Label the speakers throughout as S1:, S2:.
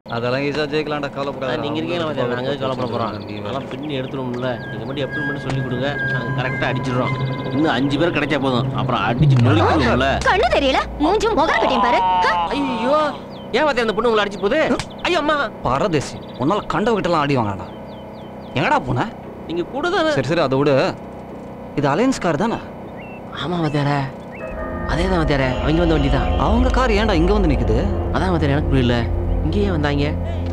S1: அதெல்லாம் ஈஸியாக ஜெயிக்கலாம்டா கவலைப்படாத
S2: நீங்க இருக்கீங்களா மச்சான் நாங்க எதுக்கு கவலைப்பட போறோம் அதெல்லாம் பின்னி எடுத்துருவோம்ல நீங்க மட்டும் எப்படி பண்ணி சொல்லி கொடுங்க நாங்க கரெக்டா அடிச்சிடுறோம் இன்னும் அஞ்சு பேர் கிடைச்சா போதும் அப்புறம் அடிச்சு நொறுக்கணும்ல
S3: கண்ணு தெரியல மூஞ்சும் முகம் கட்டியும் பாரு ஹ!
S2: ஐயோ ஏன் மத்திய அந்த பொண்ணு உங்களை அடிச்சு போகுது ஐயோ அம்மா
S1: பரதேசி உன்னால் கண்டவகிட்டலாம் அடி வாங்கடா எங்கடா போன
S2: நீங்க கூட தானே
S1: சரி சரி அதை விடு இது அலையன்ஸ் கார் தானே
S2: ஆமா மத்தியார அதே தான் மத்தியார அவங்க வந்த வண்டி தான்
S1: அவங்க கார் ஏன்டா இங்கே வந்து நிற்குது
S2: அதான் மத்தியார எனக்கு புரியல இங்கேயே வந்தாங்க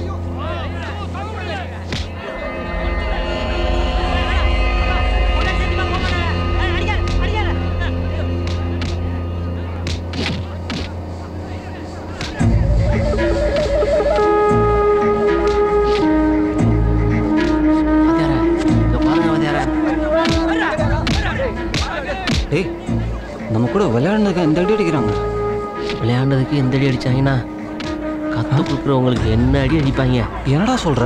S2: மத்தியார இங்க பாருங்க மத்தியார
S1: டேய் நம்ம கூட விளையாடுனதுக்கு இந்த அடி அடிக்கிறாங்க
S2: விளையாண்டதுக்கு எந்த அடி அடிச்சாங்கன்னா கத்து கொடுக்குறவங்களுக்கு என்ன அடி அடிப்பாங்க
S1: என்னடா சொல்ற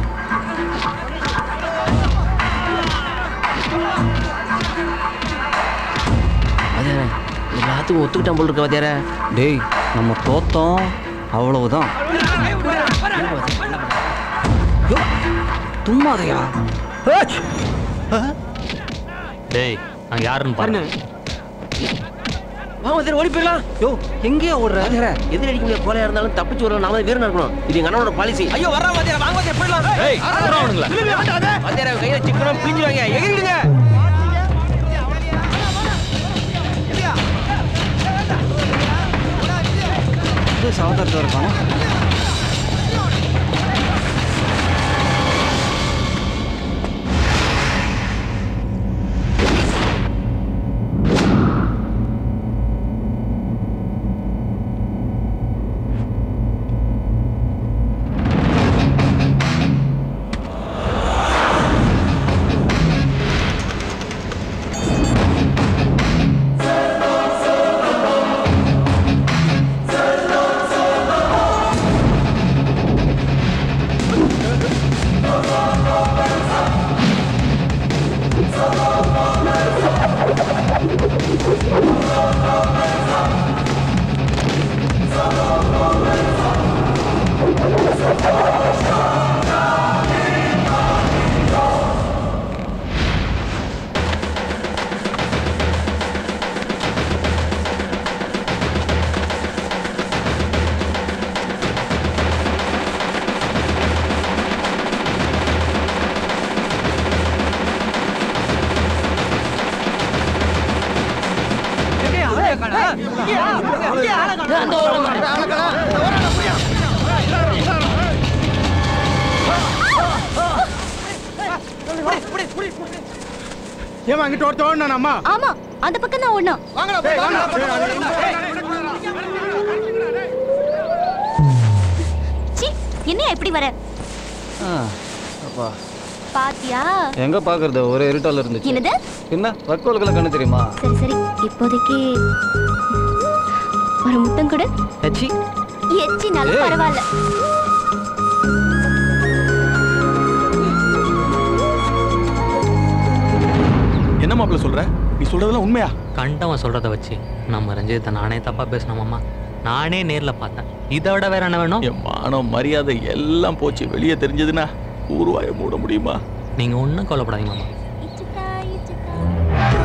S2: மத்தியார எல்லாத்துக்கும் ஒத்துக்கிட்டான் போல் இருக்க மத்தியார
S1: டேய் நம்ம தோத்தோம் அவ்வளவுதான் யோ, தும்மாதையா ஏச்!
S4: டேய் அங்க யாருன்னு பாருங்க
S2: வா மத்தியார ஓடி போயிடலாம்
S1: யோ எங்கேயா ஓடுற
S2: எதிரி அடிக்க முடியாது கோலையா இருந்தாலும் தப்பிச்சு வர நாம வீரனா இருக்கணும் இது எங்க அண்ணனோட பாலிசி ஐயோ வரா மத்தியார வாங்க மத்தியார போயிடலாம்
S4: ஏய் அவனுங்களா
S2: மத்தியார கையில சிக்கனம் பிழிஞ்சுவாங்க எகிரிடுங்க
S1: இது சாவதாரத்தில் இருக்கானா
S5: ஏமா அங்கிட்டு ஒருத்த ஓடணும் அம்மா
S3: ஆமா அந்த பக்கம் தான் ஓடணும் சி என்ன இப்படி வர
S1: ஆ,
S3: பாத்தியா
S1: எங்க பாக்குறது ஒரே இருட்டால இருந்துச்சு
S3: என்னது
S1: என்ன வக்கோல்களை கண்ணு தெரியுமா
S3: சரி சரி இப்போதைக்கு ஒரு முத்தம் கொடு
S2: எச்சி
S3: எச்சினாலும்
S1: ஏய்.
S3: பரவாயில்ல
S5: என்ன மாப்பிள்ள சொல்ற நீ சொல்றதெல்லாம் உண்மையா
S4: கண்டவன் சொல்றத வச்சு நம்ம ரஞ்சித்தை நானே தப்பா பேசினோமாம்மா நானே நேர்ல பார்த்தேன் இதை விட வேற என்ன வேணும்
S5: என் மானம் மரியாதை எல்லாம் போச்சு வெளியே தெரிஞ்சதுன்னா ஊர்வாய மூட முடியுமா
S4: நீங்க ஒன்றும் கவலைப்படாதீங்க மாமா
S3: இச்சுக்கா, இச்சுக்கா.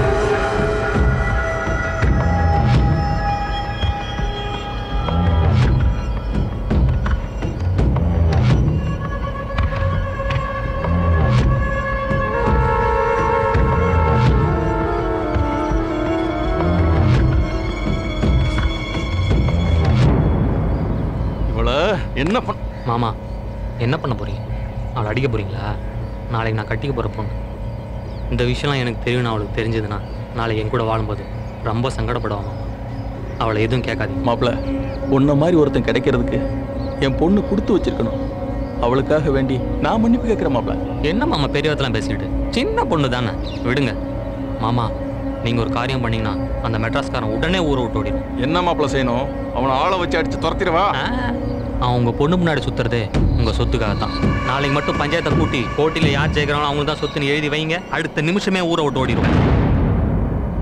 S5: இவள என்ன பண்ண
S4: மாமா என்ன பண்ண போறீங்க அவளை அடிக்க போறீங்களா நாளைக்கு நான் கட்டிக்க போற பொண்ணு இந்த விஷயம்லாம் எனக்கு தெரியும்னு அவளுக்கு தெரிஞ்சதுன்னா நாளைக்கு என் கூட வாழும்போது ரொம்ப சங்கடப்படுவா மாமா அவளை எதுவும் கேட்காதீங்க
S5: மாப்பிள்ள உன்ன மாதிரி ஒருத்தன் கிடைக்கிறதுக்கு என் பொண்ணு கொடுத்து வச்சிருக்கணும் அவளுக்காக வேண்டி நான் மன்னிப்பு கேட்கிறேன் மாப்பிள்ள
S4: என்ன மாமா பெரியவத்தெல்லாம் பேசிக்கிட்டு சின்ன பொண்ணு தானே விடுங்க மாமா நீங்க ஒரு காரியம் பண்ணீங்கன்னா அந்த மெட்ராஸ்காரன் உடனே ஊரை விட்டு ஓடிடும்
S5: என்ன மாப்பிள்ள செய்யணும் அவனை ஆளை வச்சு அடிச்சு துரத்திடுவா
S4: அவன் உங்க பொண்ணு முன்னாடி சுத்துறதே உங்க சொத்துக்காக தான் நாளைக்கு மட்டும் பஞ்சாயத்தை கூட்டி போட்டியில யார் ஜெயிக்கிறாங்களோ அவங்க தான் சொத்துன்னு எழுதி வைங்க அடுத்த நிமிஷமே ஊரை விட்டு ஓடிடும்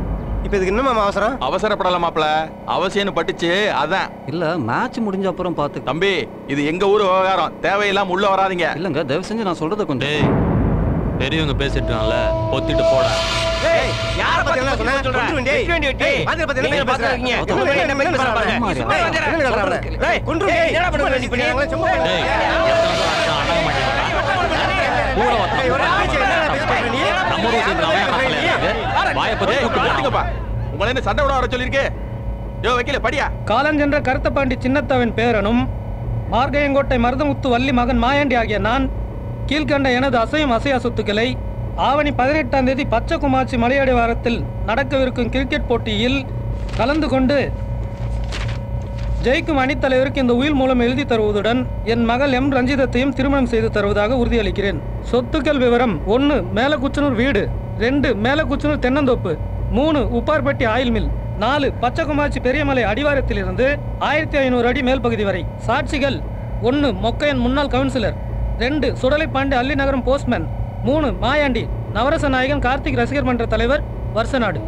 S6: இப்போ இதுக்கு என்னமாமா அவசரம்
S5: அவசரப்படல மாப்ள அவசியம்னு பட்டுச்சு அதான்
S1: இல்ல மேட்ச் முடிஞ்ச அப்புறம் பார்த்து
S5: தம்பி இது எங்க ஊர் விவகாரம் தேவையில்லாம உள்ள வராதீங்க
S1: இல்லங்க தயவு செஞ்சு நான் சொல்றத கொஞ்சம்
S4: டேய் பெரியவங்க பேசிட்டுனால பொத்திட்டு போடா
S6: ஏய் யார பத்தி என்ன சொன்ன சொல்றேன் டேய் டேய் பாத்து பத்தி என்ன பேசுறீங்க என்ன என்ன பேசுற பாருங்க என்ன சொல்றாங்க டேய் குன்று டேய் என்னடா பண்ணுவீங்க நீ பண்ணி சும்மா
S4: டேய் எத்தனை வருஷம் அடங்க மாட்டேங்கிறா கூட
S6: ஏய், ஒரு ஆள் பேச்சு என்னடா பேசுற நீ?
S4: நம்ம ஊர் சேர்ந்து அவன் என்ன கட்டளையா இருக்கு? வாயை பத்தி
S5: ஏய்,
S4: கூப்பிட்டு
S5: நிறுத்துங்கப்பா. உங்களை என்ன சண்டை விட வர சொல்லிருக்கு யோ வைக்கல படியா
S7: காலஞ்சென்ற கருத்தப்பாண்டி சின்னத்தவன் பேரனும் மார்கையங்கோட்டை மருதமுத்து வள்ளி மகன் மாயாண்டி ஆகிய நான் கீழ்கண்ட எனது அசையும் அசையா சொத்துக்களை ஆவணி பதினெட்டாம் தேதி பச்சைக்குமாச்சி மலையடி வாரத்தில் நடக்கவிருக்கும் கிரிக்கெட் போட்டியில் கலந்து கொண்டு ஜெயிக்கும் அணித்தலைவருக்கு இந்த உயில் மூலம் எழுதி தருவதுடன் என் மகள் எம் ரஞ்சிதத்தையும் திருமணம் செய்து தருவதாக உறுதியளிக்கிறேன் சொத்துக்கள் விவரம் ஒன்று மேலக்குச்சனூர் வீடு ரெண்டு மேலக்குச்சனூர் தென்னந்தோப்பு மூணு உப்பார்பட்டி ஆயில் மில் நாலு பச்சைக்குமாச்சி பெரியமலை அடிவாரத்திலிருந்து ஆயிரத்தி ஐநூறு அடி மேல் பகுதி வரை சாட்சிகள் ஒன்று மொக்கையன் முன்னாள் கவுன்சிலர் ரெண்டு சுடலைப்பாண்டி அல்லி நகரம் போஸ்ட்மேன் மூணு மாயாண்டி நவரச நாயகன் கார்த்திக் ரசிகர் மன்ற தலைவர் வருஷநாடு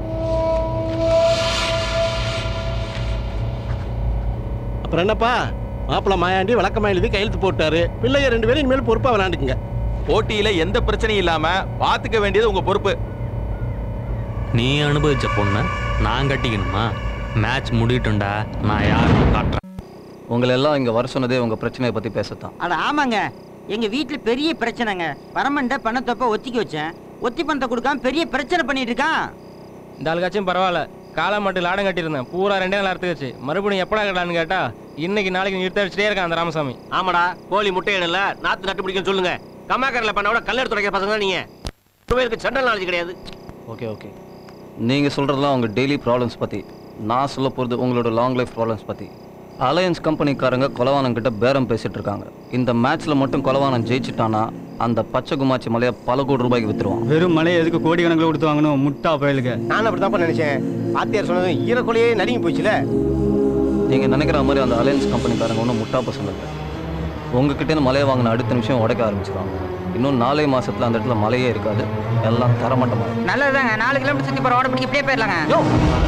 S8: அப்புறம் என்னப்பா மாப்பிள்ள மாயாண்டி வழக்கமா எழுதி கையெழுத்து போட்டாரு பிள்ளைய ரெண்டு பேரும் இனிமேல் பொறுப்பா விளையாண்டுக்குங்க
S5: போட்டியில எந்த பிரச்சனையும் இல்லாம பாத்துக்க வேண்டியது உங்க பொறுப்பு
S4: நீ அனுபவிச்ச பொண்ணை நான் கட்டிக்கணுமா மேட்ச் முடியட்டும்டா நான் யாருன்னு காட்டுறேன்
S1: உங்களை எல்லாம் இங்க வர சொன்னதே உங்க பிரச்சனையை பத்தி பேசத்தான்
S9: அட ஆமாங்க எங்க வீட்ல பெரிய பிரச்சனைங்க பரமண்ட பணத்தொப்ப ஒத்திக்க வச்சேன் ஒத்தி பணத்தை கொடுக்காம பெரிய பிரச்சனை பண்ணிட்டு இருக்கான்
S6: இந்த ஆளுக்காச்சும் பரவாயில்ல காலை மட்டும் லாடம் கட்டியிருந்தேன் பூரா ரெண்டே நாள் அறுத்துக்கிச்சு மறுபடியும் எப்படா கட்டான்னு கேட்டா இன்னைக்கு நாளைக்கு நிறுத்த வச்சுட்டே இருக்கான் அந்த ராமசாமி
S2: ஆமாடா கோழி முட்டை இடல நாத்து நட்டு பிடிக்கும்னு சொல்லுங்க கம்மாக்கரில் பண்ண விட கல்லெடுத்து துடைக்கிற பசங்க தான் நீங்க பேருக்கு ஜென்ரல் நாலேஜ் கிடையாது
S1: ஓகே ஓகே நீங்க சொல்றதெல்லாம் உங்க டெய்லி ப்ராப்ளம்ஸ் பத்தி நான் சொல்ல போறது உங்களோட லாங் லைஃப் ப்ராப்ளம்ஸ் பத்தி அலையன்ஸ் கம்பெனிக்காரங்க கொலவானம் கிட்ட பேரம் பேசிட்டு இருக்காங்க இந்த மேட்ச்ல மட்டும் கொலவானம் ஜெயிச்சிட்டானா அந்த பச்சை குமாச்சி மலையை பல கோடி ரூபாய்க்கு வித்துருவான்
S10: வெறும் மலையை எதுக்கு கோடி கணக்கில் கொடுத்து வாங்கணும் முட்டா பயலுக்கு
S6: நான் அப்படிதான் நினைச்சேன் பாத்தியார் சொன்னது ஈரக்குலையே நடுங்கி போச்சுல
S1: நீங்க நினைக்கிற மாதிரி அந்த அலையன்ஸ் கம்பெனிக்காரங்க ஒன்றும் முட்டா பசங்க இல்லை உங்ககிட்ட இருந்து மலையை வாங்கின அடுத்த நிமிஷம் உடைக்க ஆரம்பிச்சிருவாங்க இன்னும் நாலே மாசத்துல அந்த இடத்துல மலையே இருக்காது எல்லாம் தரமட்டமாக
S9: நல்லதுதாங்க நாலு கிலோமீட்டர் சுத்தி போற ஓட பிடிக்க இப்படியே போயிடலாங்க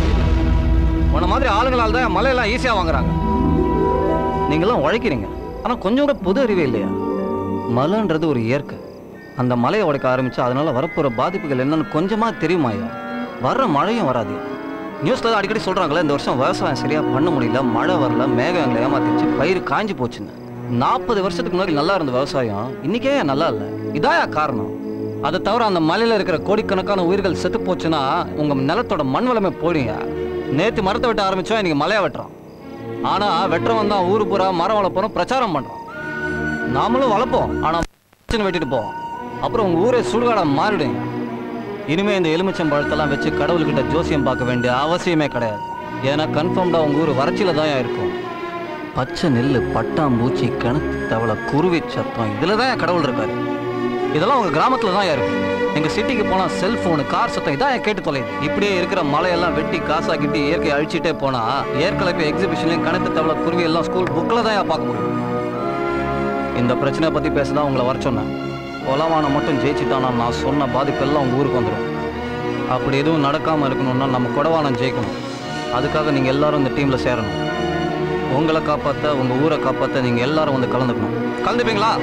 S1: உன்ன மாதிரி ஆளுங்களால் தான் மலையெல்லாம் ஈஸியாக வாங்குறாங்க நீங்களாம் உழைக்கிறீங்க ஆனால் கொஞ்சம் கூட பொது அறிவே இல்லையா மலைன்றது ஒரு இயற்கை அந்த மலையை உடைக்க ஆரம்பிச்சா அதனால வரப்போகிற பாதிப்புகள் என்னன்னு கொஞ்சமாக தெரியுமாயா வர்ற மழையும் வராது நியூஸில் தான் அடிக்கடி சொல்கிறாங்களே இந்த வருஷம் விவசாயம் சரியாக பண்ண முடியல மழை வரல மேகம் எங்களை ஏமாத்திருச்சு பயிர் காஞ்சி போச்சுன்னு நாற்பது வருஷத்துக்கு முன்னாடி நல்லா இருந்த விவசாயம் இன்னைக்கே நல்லா இல்லை இதாயா காரணம் அதை தவிர அந்த மலையில் இருக்கிற கோடிக்கணக்கான உயிர்கள் செத்து போச்சுன்னா உங்கள் நிலத்தோட மண் வளமே போயிடுங்க நேற்று மரத்தை வெட்ட ஆரம்பிச்சோம் இன்னைக்கு மலையை வெட்டுறோம் ஆனால் வெட்டுறவன் தான் ஊர் பூரா மரம் வளர்ப்போம் பிரச்சாரம் பண்ணுறோம் நாமளும் வளர்ப்போம் ஆனால் வெட்டிட்டு போவோம் அப்புறம் உங்கள் ஊரே சுடுகாடாக மாறிடுங்க இனிமே இந்த எலுமிச்சம் பழத்தெல்லாம் வச்சு கடவுள்கிட்ட ஜோசியம் பார்க்க வேண்டிய அவசியமே கிடையாது ஏன்னா கன்ஃபார்ம்டாக உங்கள் ஊர் வறட்சியில் தான் இருக்கும் பச்சை நெல் பட்டாம்பூச்சி கிணத்து தவளை குருவி சத்தம் இதில் தான் கடவுள் இருக்காரு இதெல்லாம் உங்கள் கிராமத்தில் தான் இருக்கு எங்கள் சிட்டிக்கு போனால் செல்ஃபோனு கார் சத்தம் இதான் என் கேட்டு தொலையுது இப்படியே இருக்கிற மலையெல்லாம் வெட்டி காசாக்கிட்டு இயற்கை அழிச்சிட்டே போனால் ஏற்கனவே எக்ஸிபிஷன்லையும் கணத்து தவளை குருவி எல்லாம் ஸ்கூல் புக்கில் தான் பார்க்க முடியும் இந்த பிரச்சனையை பற்றி பேச தான் உங்களை வர சொன்னேன் கொலவானம் மட்டும் ஜெயிச்சிட்டானா நான் சொன்ன பாதிப்பெல்லாம் உங்கள் ஊருக்கு வந்துடும் அப்படி எதுவும் நடக்காமல் இருக்கணும்னா நம்ம கொடவானம் ஜெயிக்கணும் அதுக்காக நீங்கள் எல்லாரும் இந்த டீமில் சேரணும் உங்களை காப்பாற்ற உங்கள் ஊரை காப்பாற்ற நீங்கள் எல்லாரும் வந்து கலந்துக்கணும் கலந்துப்பீங்களா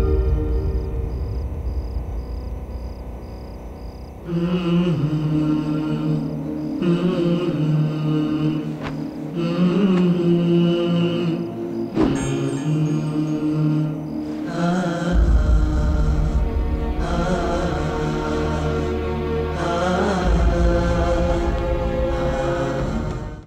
S10: ம்